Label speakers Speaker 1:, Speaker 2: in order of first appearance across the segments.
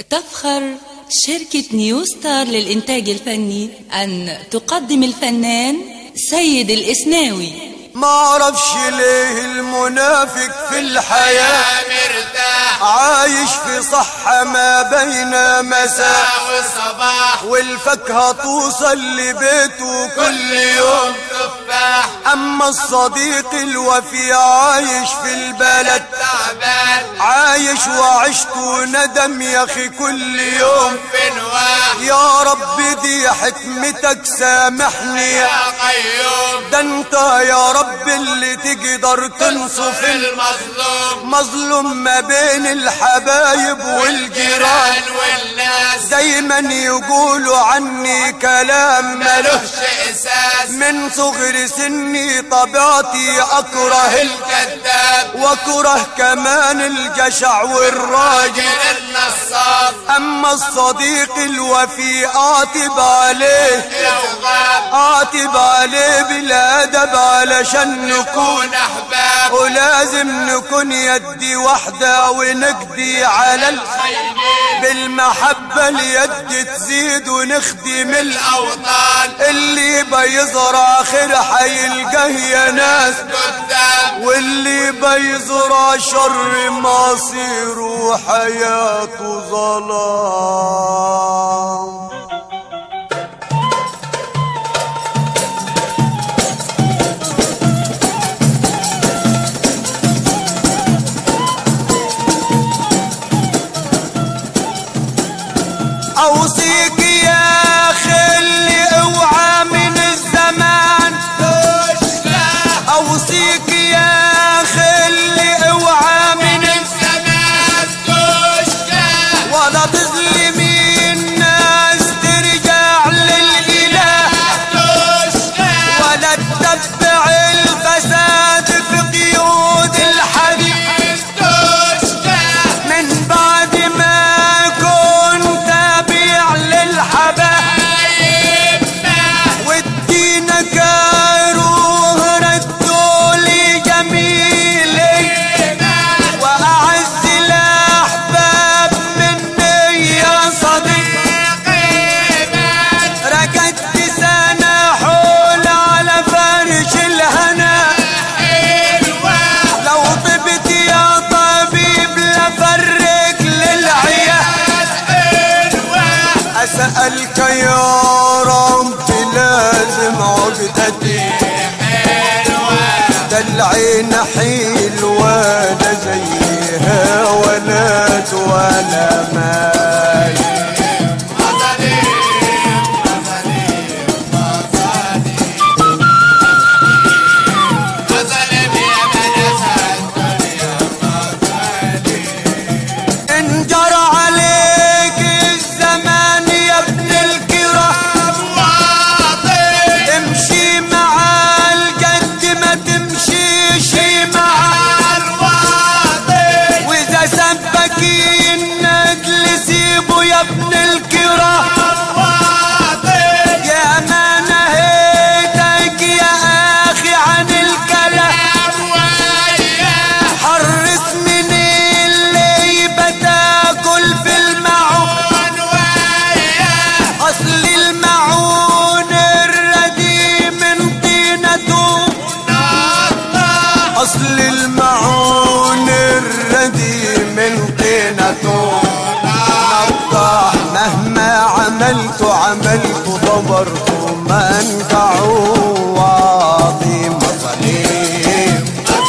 Speaker 1: تفخر شركة نيو ستار للإنتاج الفني أن تقدم الفنان سيد الإسناوي
Speaker 2: ما اعرفش ليه المنافق في الحياة
Speaker 3: مرتاح
Speaker 2: عايش في صحة ما بين مساء
Speaker 3: وصباح
Speaker 2: والفاكهة توصل لبيته كل
Speaker 3: كل يوم تفاح
Speaker 2: اما الصديق الوفي عايش في البلد
Speaker 3: تعبان
Speaker 2: عايش وعشت ندم يا اخي كل يوم
Speaker 3: في نواح
Speaker 2: يا رب دي حكمتك سامحني
Speaker 3: يا قيوم
Speaker 2: ده انت يا رب اللي تقدر تنصف ال-
Speaker 3: المظلوم
Speaker 2: مظلوم ما بين الحبايب والجيران
Speaker 3: الجيران والناس
Speaker 2: دايما يقولوا عني كلام ملوش
Speaker 3: ملوش اساس
Speaker 2: من صغر سني طبيعتي اكره ال-
Speaker 3: الكذاب
Speaker 2: واكره كمان الجشع والراجل
Speaker 3: راجل النصاب
Speaker 2: اما الصديق الوفي اعتب عليه
Speaker 3: لو غاب
Speaker 2: اعتب عليه بالادب علشان نكون
Speaker 3: كون احباب
Speaker 2: ولازم نكون يدي واحدة ونقضي على ال...
Speaker 3: خاينين
Speaker 2: بالمحبة اليد تزيد ونخدم ال...
Speaker 3: الاوطان
Speaker 2: اللي بيزرع خير حيلقاه يا ناس
Speaker 3: قدام
Speaker 2: واللي بيزرع شر مصيره حياته ظلام اوصيك يا خلي اوعى من الزمان
Speaker 3: تشلح
Speaker 2: اوصيك يا خلي اوعى من
Speaker 3: الزمان تشلح
Speaker 2: ولا تظلمي الناس ترجع للاله
Speaker 3: تشلح
Speaker 2: ولا تتبع الفساد في قيود الحديد
Speaker 3: تشلح
Speaker 2: من بعد ما كنت تابع للحبايب ودينك روح ردوا لي جميلي واعز الاحباب مني يا صديق ركضت سنة حول على فرش الهنا لو طبت يا طبيب لفرق للعيال أسألك يا رب لازم عقدتي ده العين حلوة لا زيها ولا ولا ماي انجر عليك الزمان يا ابن الكرام امشي مع الجد ما تمشيش مع واذا سبك النجل سيبه يا ابن الكرام يا ما نهيتك يا اخي عن الكلام حرص من اللي بتاكل في المعون اصل المعون الردي من طينته اصل المعون الردي من طينته نطاح مهما عملت عملت ضبرت منفعه وعظيم صليم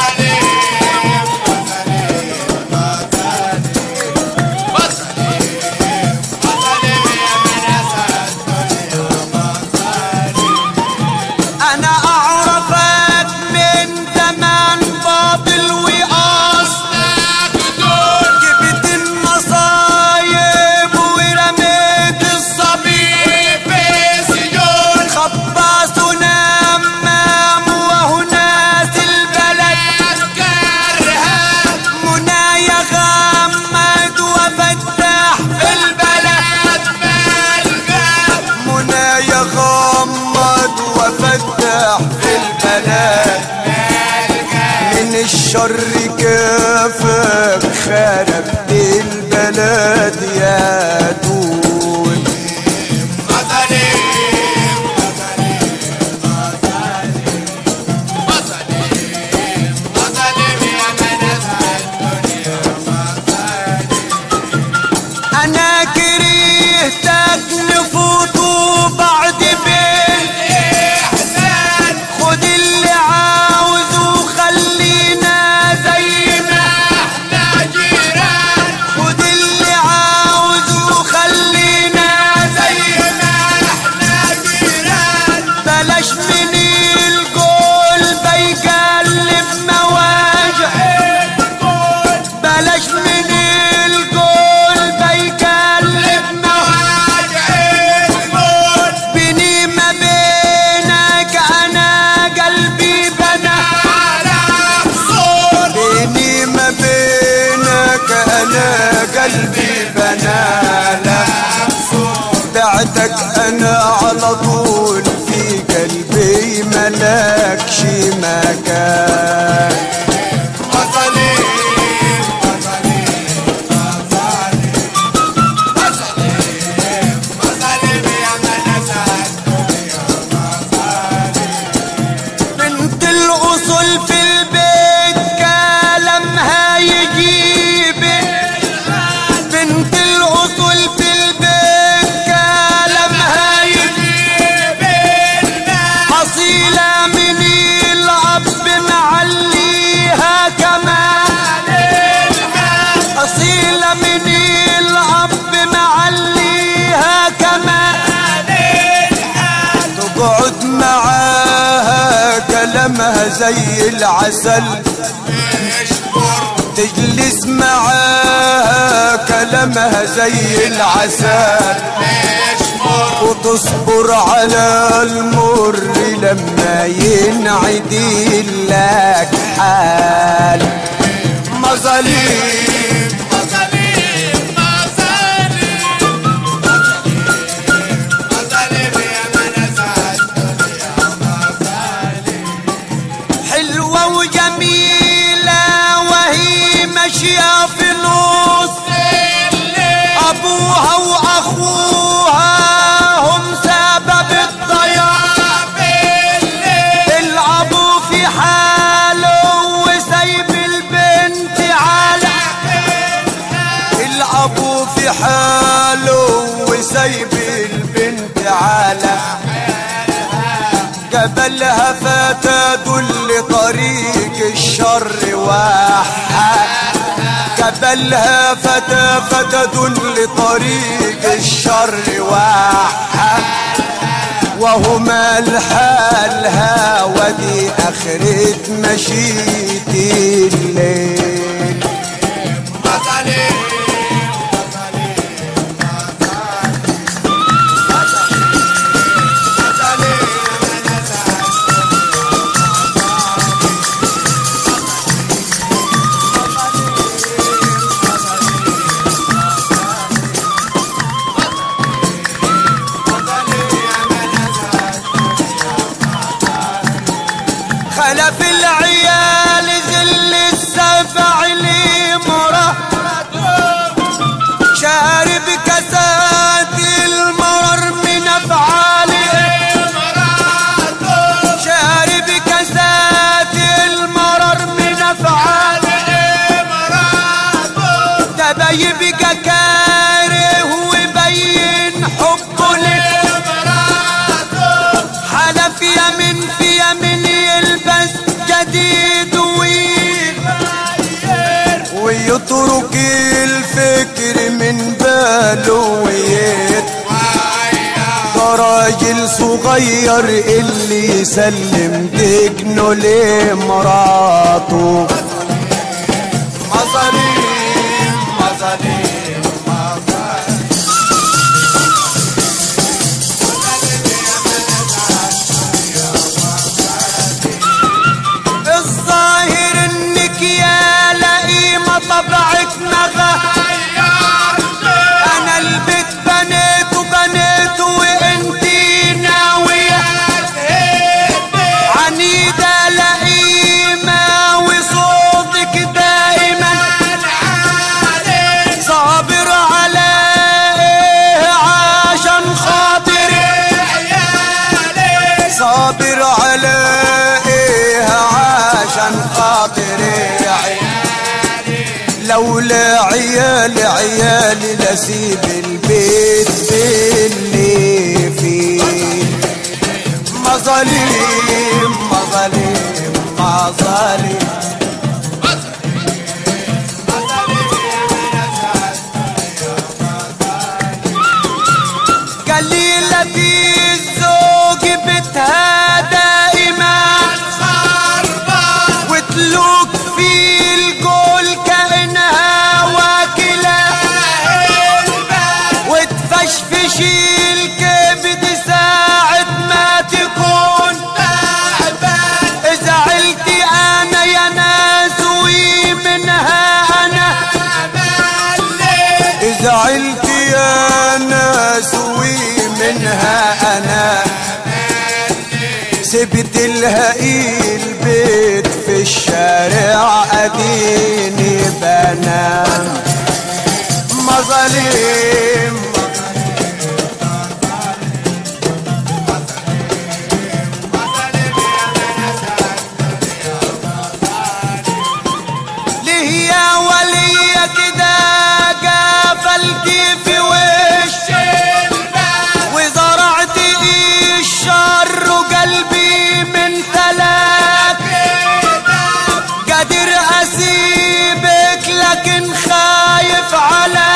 Speaker 2: انا اعرفك من زمان باطل وقاص جبت المصايب ورميت الصبيب خباص ونمام وهو ناس البلد منايا غمد وفتح في البلد منايا غمد وفتح في البلد من الشر كافك خربت البلد يا انا على طول في قلبي ملكش مكان
Speaker 3: مظالم مظالم مظالم مظالم مظالم يا منازل
Speaker 2: بنت الاصول في البيت كلامها يجيبك بنت الاصول في البيت كلامها يجيبك اصيله من الاب معليها كمان اصيله من الاب معليها كمان تقعد معاها كلامها زي العسل تجلس معاها كلامها زي العسل وتصبر على المر لما ينعدي لك حال مظاليم
Speaker 3: مظالم مظالم مظالم يا منازل
Speaker 2: حلوة وجميلة وهي ماشية في نص أبوها وأخوها هم سبب الضياع الأبو في حاله وسايب البنت على الأبو في حاله وسايب البنت على قبلها فتدل طريق الشر واحد قبلها فتى فتدل طريق الشر واحد وهما الحالها ودي اخرة مشيت الليل
Speaker 3: مظالم
Speaker 2: خلف العيال ذل السبع لمرة شارب كاسات المرر من افعاله شارب كاسات المرر من افعاله تبا يبقى كاره ويبين حبه لك حلف يمين في يمين يلبس جديد ويغير ويترك الفكر من باله ويت ده راجل صغير اللي يسلم دجنه لمراته مظاليم مظاليم الظاهر انك يا لئيمة طبعك نغى انا البيت بنيته بنيته وانتي ناوية عنيدة لئيمة وصوتك دائما صابر على ايه عشان خاطري صابر على ايه عشان خاطري لولا عيالي عيالي لسيب البيت اللي فيه مظاليم مظاليم مظاليم قليلة الزوج بتها دائما وتلوك في الجول كأنها واكلة وتفشفش الكبد ساعة ما تكون زعلت انا يا ناس تلهقي البيت في الشارع اديني بنام مظالم ليه يا ولية كده قفلتي في وشي وزرعت ايه الشر وقلبي من تلاك قادر اسيبك لكن خايف على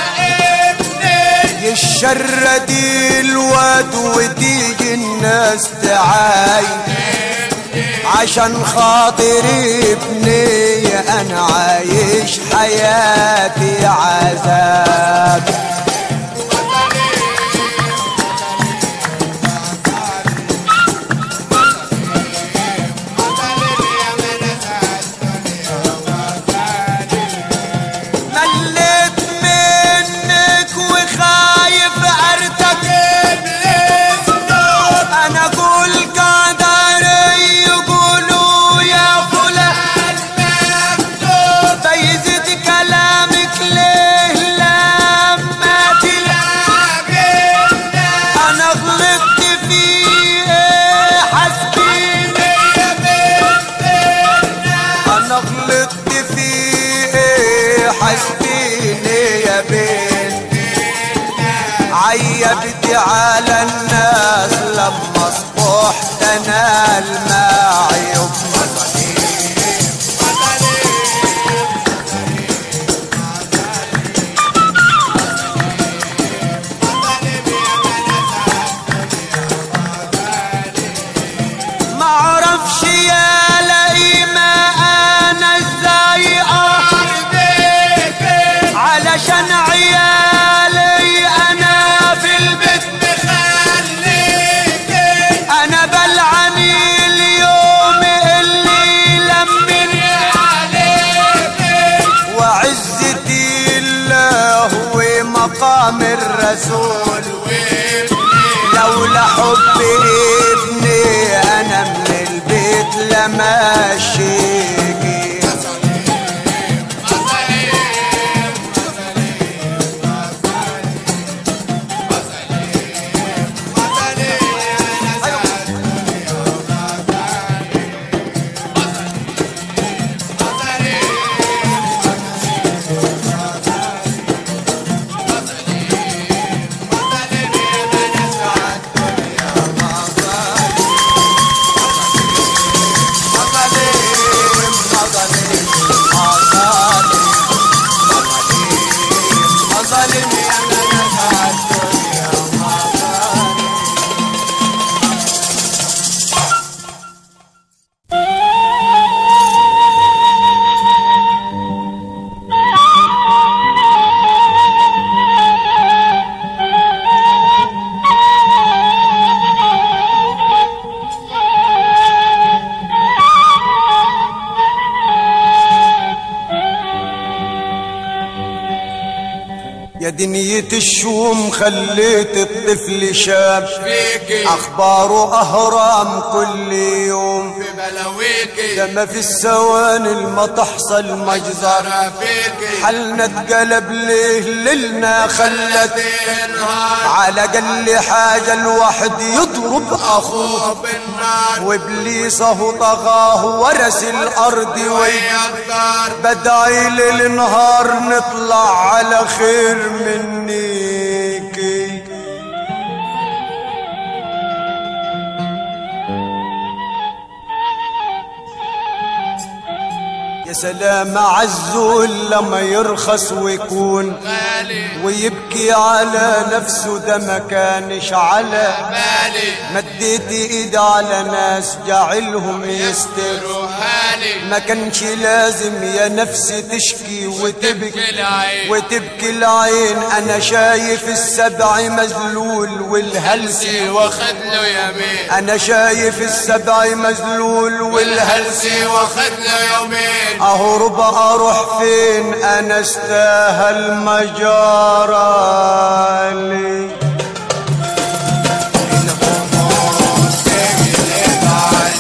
Speaker 2: الشر دي الواد وتيجي الناس تعاي عشان خاطري ابني انا عايش حياتي عذاب مليت منك وخايف ارتكب انا اقول قدري يقولوا يا فلان فيزيد كلامك ليه لما تلاقي انا غلطت في ايه حسبيني انا غلطت في ايه حسبيني يا بنتي عيبت على الناس لما صبحت انا المعيب ما اعرفش يا لئيمة انا ازاي ارضيك علشان عيالي انا في البيت مخليك انا بلعن اليوم اللي لمني عليك وعزتي الله ومقام الرسول لولا حب ابني انا من البيت لماشيكي يا دنية الشوم خليت الطفل شاب
Speaker 3: فيكي
Speaker 2: اخباره اهرام كل يوم
Speaker 3: في بلاويكي
Speaker 2: ده ما في الثواني ما تحصل مجزر
Speaker 3: ترى فيكي
Speaker 2: حالنا اتقلب ليه ليلنا خلت
Speaker 3: تنهار
Speaker 2: على قل حاجة الواحد يضرب اخوه
Speaker 3: بالنار
Speaker 2: وابليسه طغاه ورث الارض وي
Speaker 3: ويقدر
Speaker 2: بدعي للنهار نطلع على خير منيكي يا سلام عزول لما يرخص ويكون
Speaker 3: غالي
Speaker 2: ويبكي على نفسه ده ما كانش على
Speaker 3: بالي
Speaker 2: مديت ايد على ناس جعلهم يستر
Speaker 3: روحاني
Speaker 2: ما كانش لازم يا نفسي تشكي وتبكي
Speaker 3: العين
Speaker 2: وتبكي العين انا شايف السبع مذلول والهلسي
Speaker 3: واخد له يمين
Speaker 2: انا شايف السبع مذلول والهلسي
Speaker 3: والهلسي واخد له يومين
Speaker 2: اهرب اروح فين انا استاهل مجارالي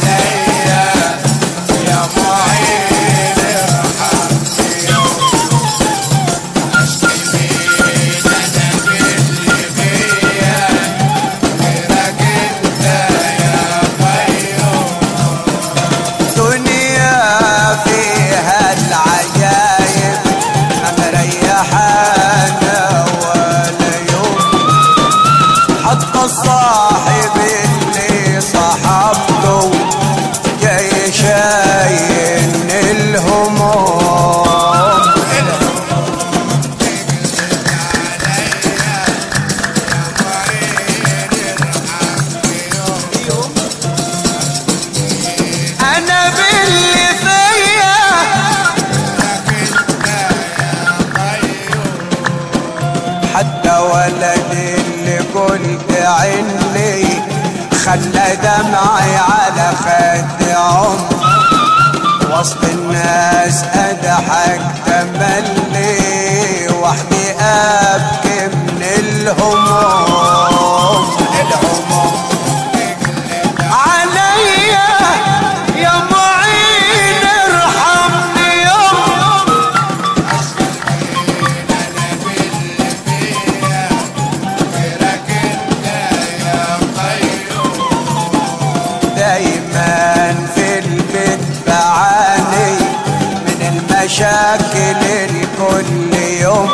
Speaker 2: زين الهموم انا باللي فيا حتى ولدي اللي قلت عني خلى دمعي على خد عمر وسط الناس اضحك تملي وحدي ابكي من الهموم الهموم عليا يا معين ارحمني يوم دايما في البيت بعاني من المشاكل الكل يوم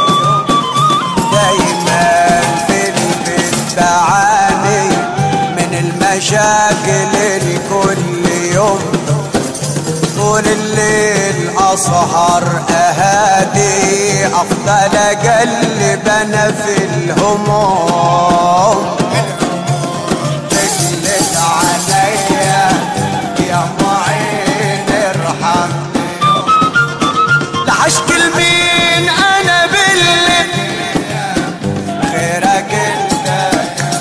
Speaker 2: دايما في البيت بعاني من المشاكل الكل يوم طول الليل اسهر اهادي افضل اقلب انا في الهموم تجلد عليا يا معين ارحمني لحشك المين انا باللي غيرك انت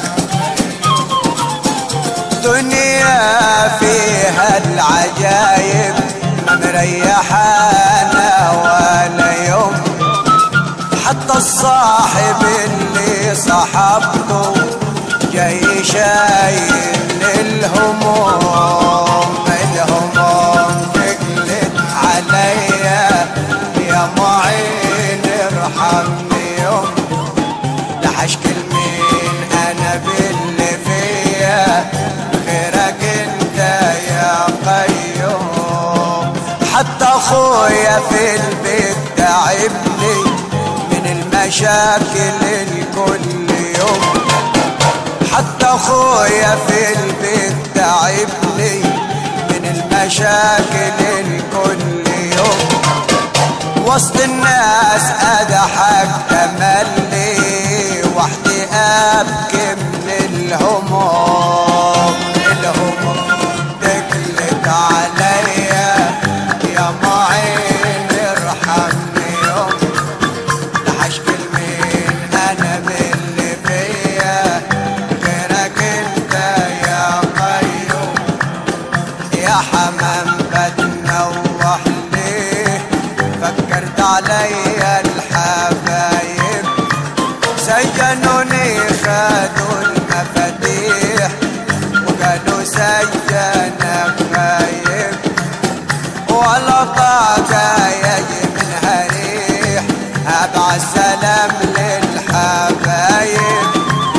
Speaker 2: دنيا فيها العجايب ما مريحانا ولا يوم حتى الصاحب اللي صاحبته جاي شايل الهموم الهموم تقلت عليا يا معين ارحمني يوم لحشك المين انا باللي فيا غيرك انت يا قيوم حتى اخويا في البيت تعبني من المشاكل الكل يوم حتى اخويا في البيت تعبني من المشاكل الكل يوم وسط الناس اضحك تملي وحدي ابكي من الهموم الهموم دخلت عليا يا معين ارحمني يوم لحشك المين انا باللي فيا غيرك انت يا قيوم يا حمام بتنوح ليه فكرت عليا الحبايب سجنوني خدوا المفاتيح وقالوا سجنك غايب ولا طاقة يجي منها ريح ابع السلام للحبايب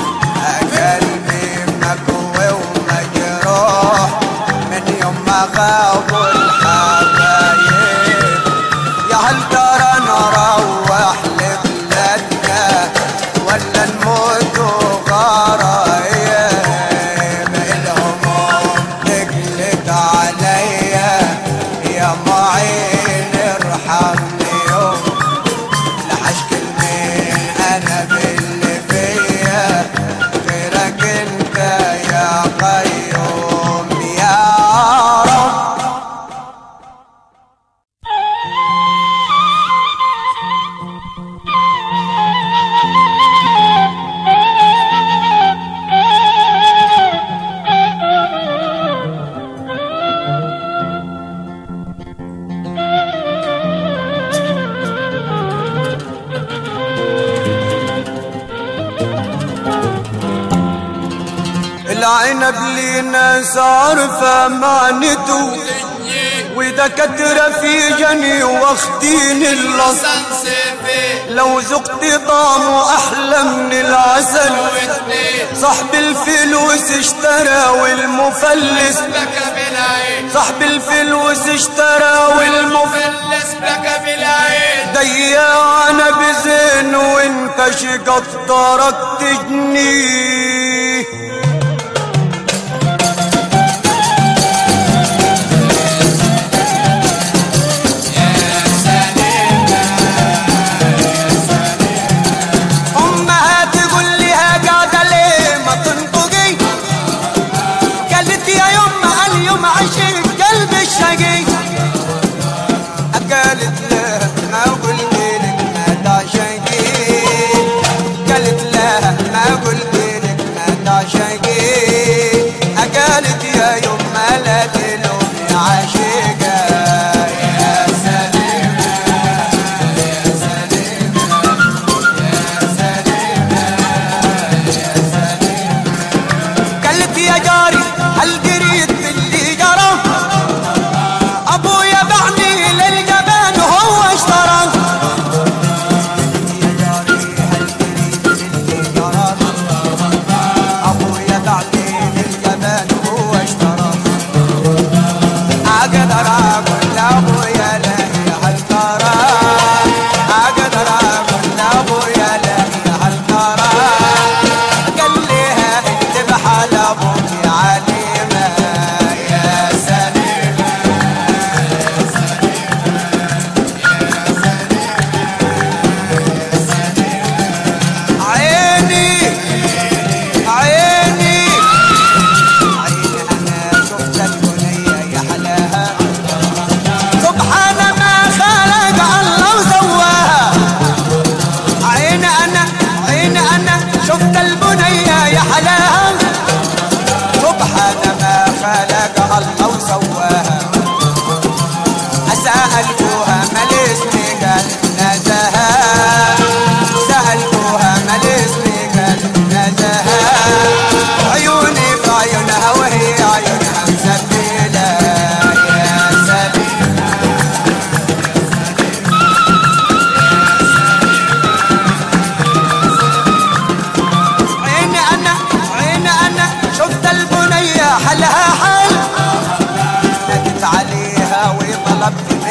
Speaker 2: قلبي مكوي ومجروح من يوم ما غابوا الحبايب يا هل ترى نروح لبلادنا ولا نموت غرايب الهموم تقلت عليا يا معين ارحمني يوم لحشك المين انا باللي فيا غيرك انت يا قيوم يا رب العنب لينا صار فمعنته ودكاترة في جني واخدين اللص لو ذقت طعمه احلى من العسل صاحب الفلوس اشترى والمفلس
Speaker 3: لك بالعين
Speaker 2: صاحب الفلوس اشترى والمفلس
Speaker 3: فلس لك بالعين
Speaker 2: ضيعنا بزين وانت شقطرك تجنيه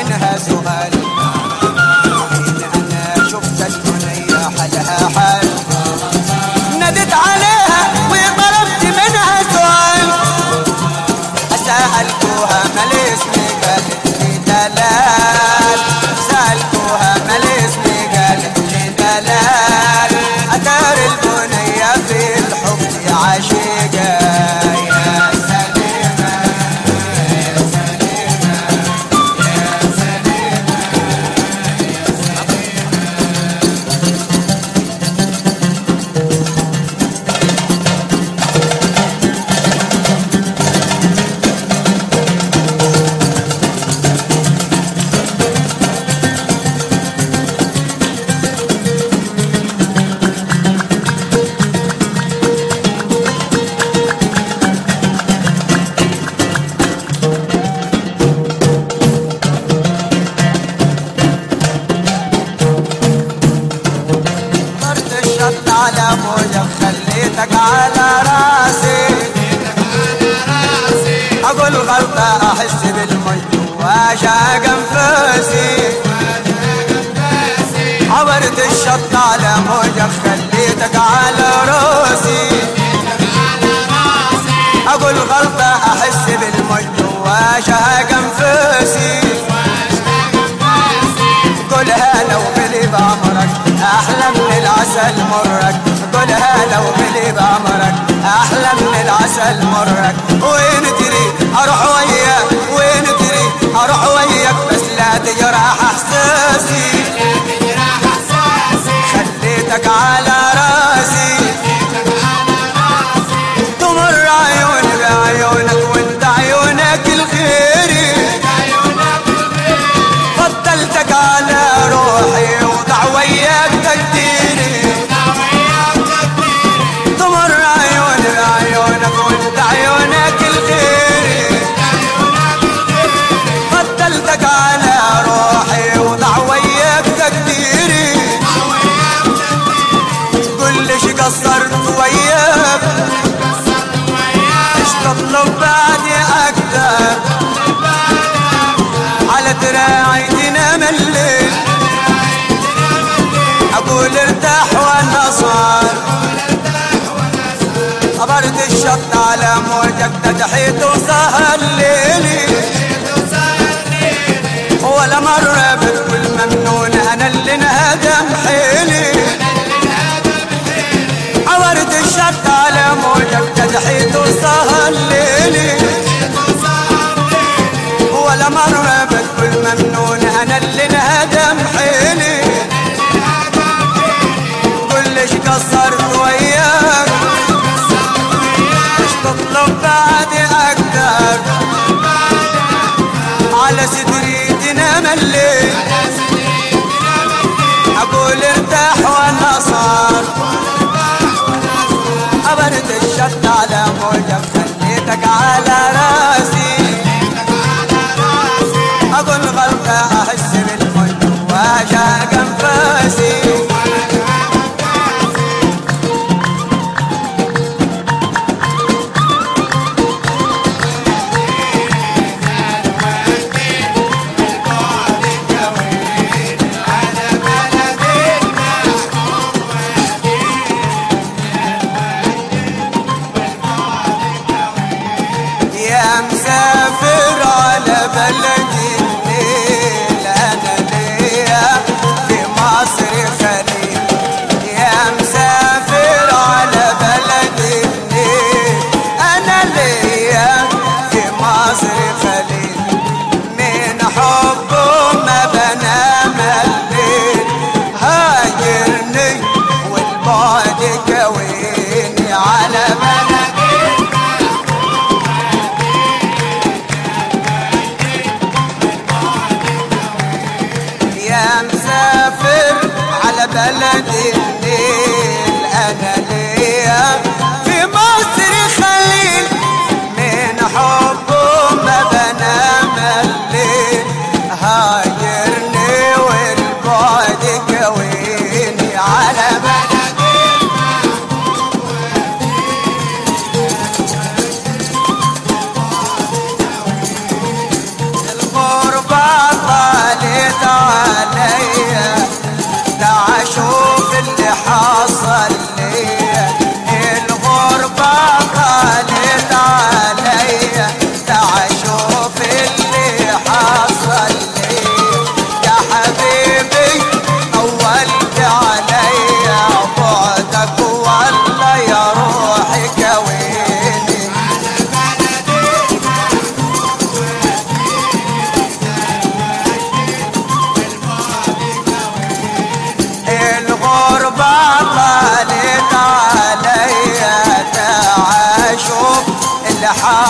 Speaker 2: منها سؤال حين انا شفت البنية حلها حال نادت عليها وطلبت منها سؤال سألتها ما الاسم قالت لي دلال سألتها ما الاسم قالت لي دلال أدار البنية في الحب عاشقة يا سليمة يا سليمة يا سليمة طرت الشط على موجة خليتك على راسي اقول غلطة احس بالمي واشاق انفاسي عبرت الشط على موجة خليتك على راسي اقول غلطة احس بالمي واشاق انفاسي قولها لو بلي بأمرك أحلى من العسل مرك قولها لو بلي بأمرك أحلى من العسل مرك وين تري أروح وياك وين تري أروح وياك بس لا تجرح إحساسي خليتك على راسي تمر عيوني بعيونك وانت عيونك الخيري فضلتك على روحي وضع وياك تقديري تمر عيوني بعيونك وانت عيونك الخيري فضلتك على روحي وضع وياك تقديري قل ليش قصرت وياك ايش تطلب بعدي اكتر على دراعي تنام الليل اقول ارتاح وانا صار عبرت الشط على موجك تحيت وسهر ليلي ولا مرة بتقول ممنون انا اللي انهدم حيلي عبرت الشط على موجك تحيت وسهر ليلي ولا مرة بتقول ممنون أنا اللي انهدم حيلي قل ليش قصرت وياك ايش تطلب بعدي أكتر على صدري تنام الليل أقول ارتاح وانا صار عبرت الشط على موجة خليتك على راسي اقول غلطة احس بالمي واشاق انفاسي يا مسافر على بلدي الليل انا ليا في مصر خليل يا مسافر على بلدي الليل انا ليا في مصر خليل من حبه ما بنام الليل هاجرني والبعد كويني على بلدي يا مسافر على بلدي الليل انا ليا في مصر خليل من حبه ما بنام الليل هاجرني والبعد كويني على بلدي الغربة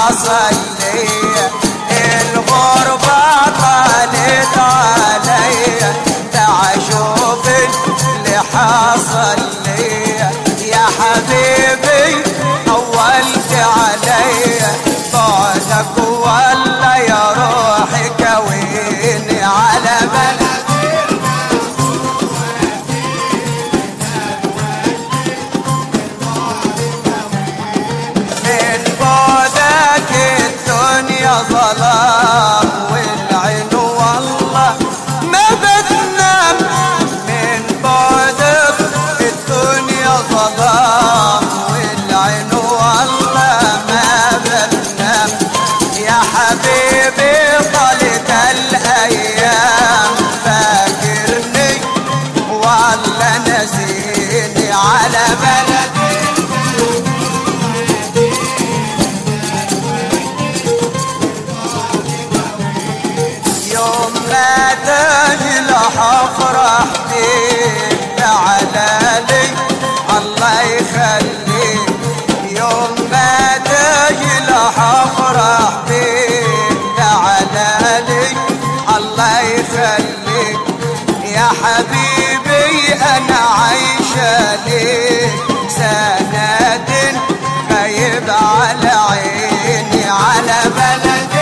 Speaker 2: حصل ليا الغربة طالت عليا تعا شوف اللي حصل ليا يا حبيبي طولت عليا بعدك ولا يا روحي كويني على بلد من بعدك الدنيا ظلام والعين والله ما بتنام من بعدك الدنيا ظلام والعين والله ما بتنام يا حبيبي طالت الايام فاكرني ولا نسيني على بلدي يوم ما تجي لحفرح بيك تعالى لي الله يخليك يوم ما تجي لحفرح بيك تعالى لي الله يخليك يا حبيبي انا عايشة ليك سنة غايب على عيني على بلدي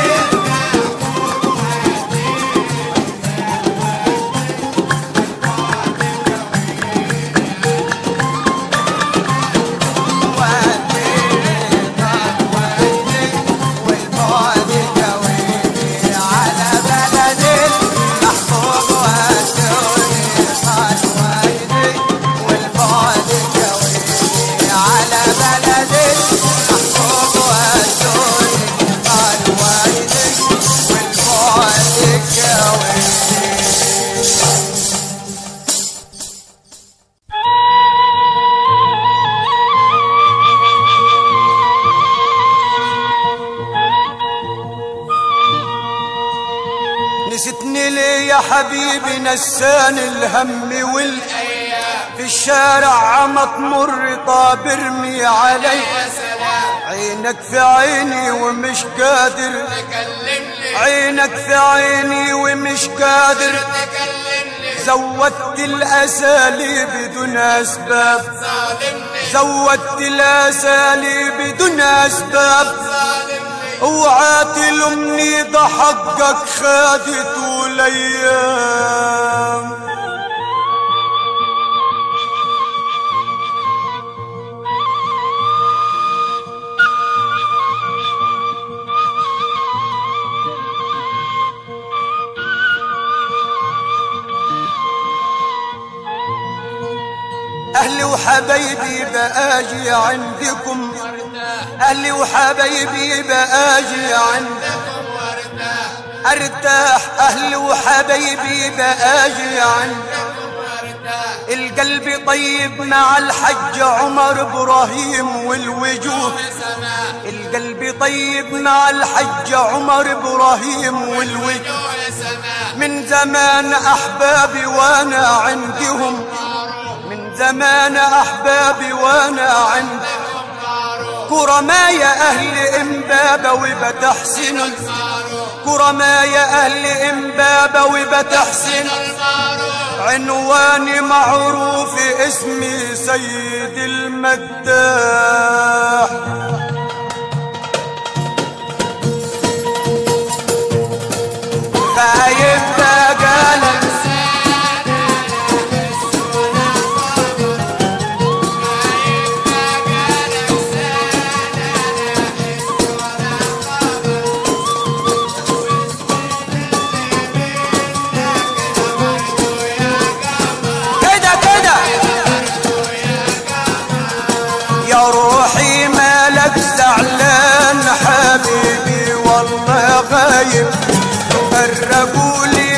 Speaker 2: نسيتني ليه يا حبيبي نساني الهم وال في الشارع عم تمر طاب ارمي علي
Speaker 3: يا سلام
Speaker 2: عينك في عيني ومش قادر
Speaker 3: تكلمني
Speaker 2: عينك في عيني ومش قادر
Speaker 3: تكلمني
Speaker 2: زودت الاساليب بدون اسباب
Speaker 3: ظالمني
Speaker 2: زودت الاساليب بدون اسباب
Speaker 3: ظالمني
Speaker 2: اوعى تلومني ده حقك خدت الايام اهلي وحبايبي بآجي عندكم اهلي وحبايبي بآجي عندكم ارتاح اهلي وحبايبي بآجي عندكم القلب طيب مع الحج عمر ابراهيم والوجوه القلب طيب مع الحج عمر ابراهيم والوجوه من زمان احبابي وانا عندهم من زمان احبابي وانا عندهم كرما يا اهل امبابة وبتحسن كرما يا اهل امبابة وبتحسن عنواني معروف اسمي سيد المداح خايف تقالك كده كده يا روحي مالك زعلان حبيبي والله غايب فرقوا لي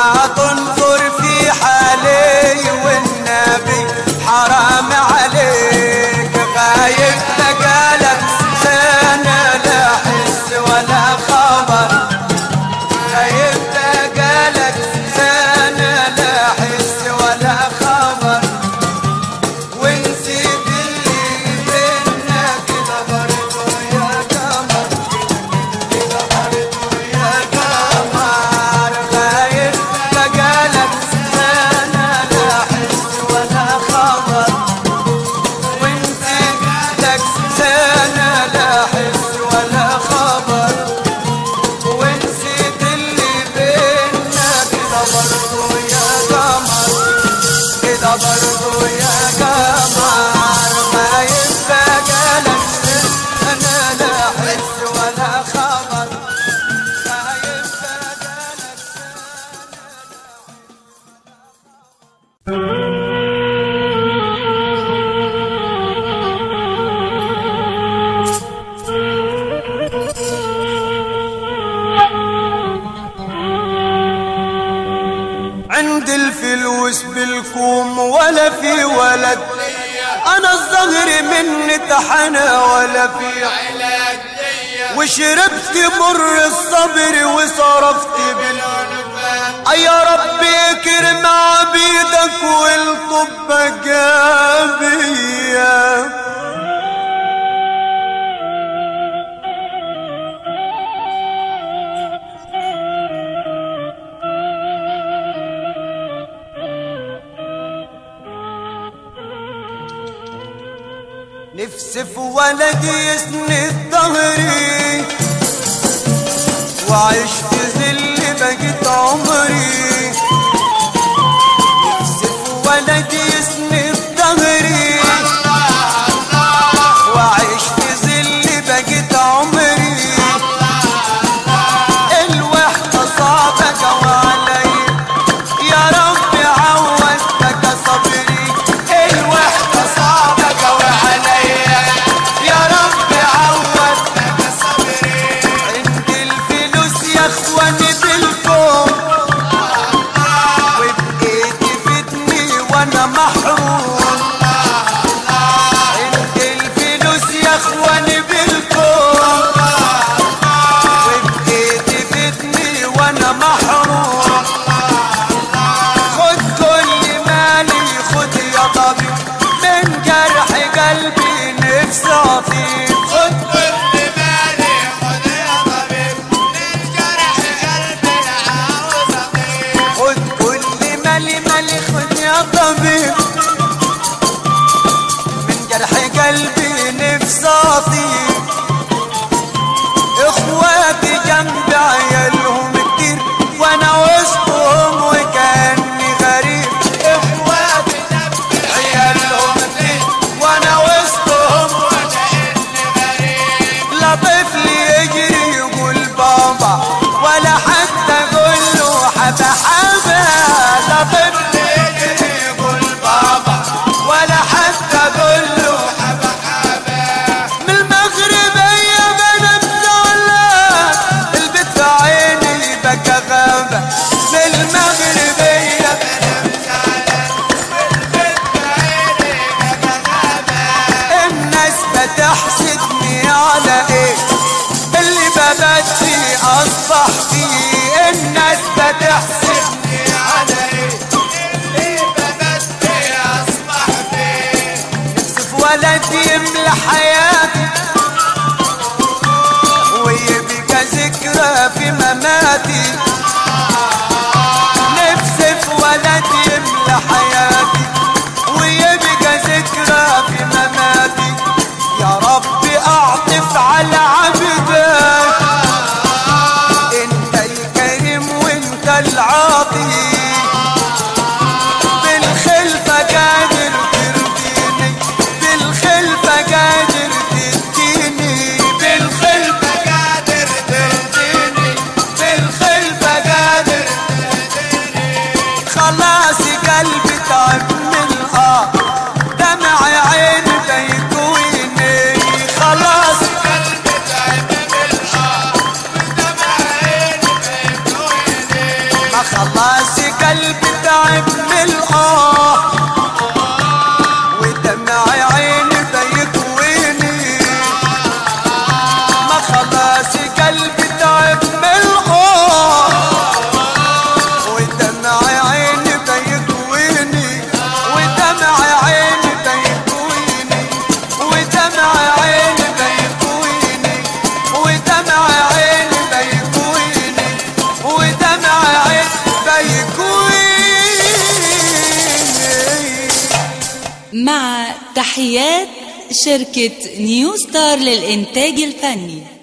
Speaker 2: ما تنظر في حالي والنبي حرام عليك غايب بقالك سنة لا حس ولا خبر غايب بقالك سنة لا حس ولا خبر ونسيت اللي بينا كده برضه يا قمر كده برضه يا قمر غايب بقالك سنة لا حس ولا خبر ونسيت لك سنة لا حس ولا خبر ونسيت اللي بينا كده برضه يا قمر كده برضو يا قمر ما يبقى قالك انا لا حس ولا خبر ما يبقى قالك عند الفلوس بالكوم ولا في ولد انا الظهر مني طحنة ولا في
Speaker 3: علاج ليا
Speaker 2: وشربت مر الصبر وصرفت بال أي يا رب اكرم عبيدك والطب جابية نفسي في ولد يسند ظهري وعيش في ذل بقيت عمري نفسي في ولد يسند ظهري وعيش في ذل بقيت عمري الوحدة صعبة جوا علي يا رب عودتك صبري الوحدة صعبة جوا علي يا رب عودتك صبري عند الفلوس يا اخواني بالكم وبقيت فتني وانا محروم عند الفلوس يا اخواني بالكم وبقيت فتني وانا محروم خد كل مالي خد يا طبيب من جرح قلبي نفسي اطيب خد
Speaker 3: كل مالي خد يا طبيب من جرح قلبي عاوز اطيب
Speaker 2: خد كل مالي مالي خد يا طبيب من جرح قلبي نفسي اطيب اخواتي جنب عيالهم كتير وانا وسطهم وكاني غريب اخواتي جنب عيالهم كتير وانا وسطهم لا طفل يجري يقول بابا ولا حتى اقول له حبا حبا لا طفل يجري يقول بابا ولا حتى اقول له حبا حبا من المغرب يا بنات زعلان البيت في عيني بكى غابة من المغرب يا بنات الناس بتحسدني على ايه اللي ببات فيه اصبح فيه الناس بتحسدني على ايه اللي ببات فيه اصبح فيه نفسي في ولد يملى حياتي ويبقى ذكرى في مماتي نفسي في ولد يملى حياتي ويبقى ذكرى في مماتي يا رب اعطف على عبدك انت الكريم وانت العاطي بالخلفة قادر ترضيني بالخلفة قادر تديني بالخلفة قادر ترضيني بالخلفة خلاص قلبي تعب من الآه ودمع عيني بيكويني ما خلاص قلبي تعب من الآه ودمع عيني بيكويني ودمع عيني بيكويني ودمع عيني بيكويني ودمع عيني بيكويني ودمع عيني بيكويني
Speaker 1: مع تحيات شركة نيو ستار للإنتاج الفني